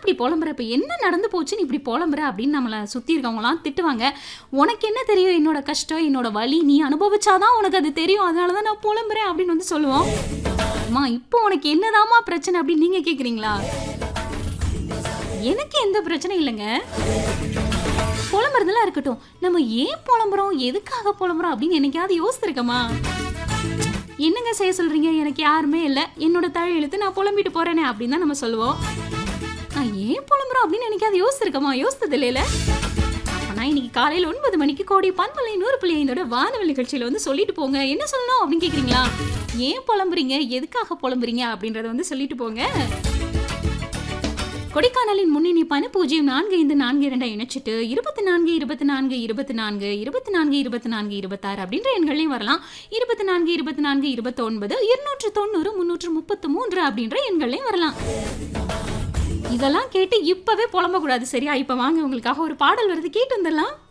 இப்படி புலம்புற இப்போ என்ன நடந்து போச்சுன்னு இப்படி புலம்புற அப்படின்னு நம்மளை சுற்றி இருக்கவங்களாம் திட்டுவாங்க உனக்கு என்ன தெரியும் என்னோட கஷ்டம் என்னோட வலி நீ அனுபவிச்சாதான் உனக்கு அது தெரியும் அதனால தான் நான் புலம்புறேன் அப்படின்னு வந்து சொல்லுவோம் அம்மா இப்போ உனக்கு என்னதாம்மா பிரச்சனை அப்படின்னு நீங்கள் கேட்குறீங்களா எனக்கு எந்த பிரச்சனையும் இல்லைங்க புலம்புறதெல்லாம் இருக்கட்டும் நம்ம ஏன் புலம்புறோம் எதுக்காக புலம்புறோம் அப்படின்னு என்னைக்காவது யோசிச்சிருக்கமா என்னங்க செய்ய சொல்றீங்க எனக்கு யாருமே இல்லை என்னோட தழை இழுத்து நான் புலம்பிட்டு போறேனே அப்படின்னு தான் நம்ம சொல்லுவோம் நான் ஏன் புலம்புறோம் அப்படின்னு என்னைக்காவது யோசிச்சிருக்கமா யோசித்தது இல்லையில ஆனா இன்னைக்கு காலையில் ஒன்பது மணிக்கு கோடி பண்பலை நூறு புள்ளி ஐந்தோட வானவெளி நிகழ்ச்சியில வந்து சொல்லிட்டு போங்க என்ன சொல்லணும் அப்படின்னு கேக்குறீங்களா ஏன் புலம்புறீங்க எதுக்காக புலம்புறீங்க அப்படின்றத வந்து சொல்லிட்டு போங்க கொடைக்கானலின் முன்னிணைப்பான பூஜ்ஜியம் நான்கு ஐந்து நான்கு இரண்டை இணைச்சிட்டு இருபத்தி நான்கு இருபத்தி நான்கு இருபத்தி நான்கு இருபத்தி நான்கு இருபத்தி நான்கு இருபத்தாறு அப்படின்ற எண்களையும் வரலாம் இருபத்தி நான்கு இருபத்தி நான்கு இருபத்தொன்பது இருநூற்று தொண்ணூறு முன்னூற்று முப்பத்து மூன்று அப்படின்ற எண்களையும் வரலாம் இதெல்லாம் கேட்டு இப்பவே புலம்பக்கூடாது சரியா இப்ப வாங்க உங்களுக்காக ஒரு பாடல் வருது கேட்டு வந்துடலாம்